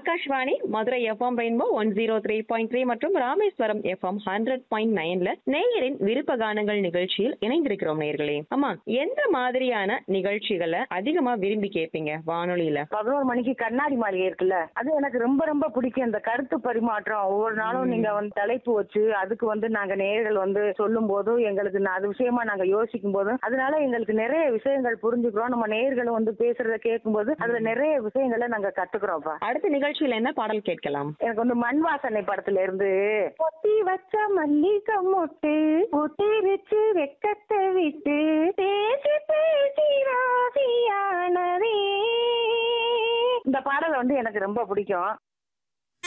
Akashvani Madurai FM rainbow one zero three point three மற்றும் Rameswaram FM hundred point நைன்ல நேயரின் விருப்ப கானங்கள் நிகழ்ச்சியில் இணைந்திருக்கிறோம் நேயர்களே ஆமா எந்த மாதிரியான நிகழ்ச்சிகளை அதிகமா விரும்பி கேட்பீங்க வானொலியில பதினோரு மணிக்கு கண்ணாடி மாளிகை இருக்குல்ல அது எனக்கு ரொம்ப ரொம்ப பிடிக்கும் இந்த கருத்து பரிமாற்றம் ஒவ்வொரு நாளும் நீங்க வந்து தலைப்பு வச்சு அதுக்கு வந்து நாங்க நேயர்கள் வந்து சொல்லும் போதும் எங்களுக்கு நா- அது விஷயமா நாங்க யோசிக்கும் போதும் அதனால எங்களுக்கு நிறைய விஷயங்கள் புரிஞ்சுக்கிறோம் நம்ம நேயர்களும் வந்து பேசுறத கேட்கும்போது அதுல நிறைய விஷயங்களை நாங்க கத்துக்கிறோம்ப்பா அடுத்த நிகழ்ச்சியில என்ன பாடல் கேட்கலாம் எனக்கு வந்து மண் வாசனை படத்துல இருந்து பொத்தி வச்ச மல்லிகை மொட்டு பொத்திருச்சு வெக்கத்தை விட்டு பேசி பேசி ராசியானதே இந்த பாடல் வந்து எனக்கு ரொம்ப பிடிக்கும்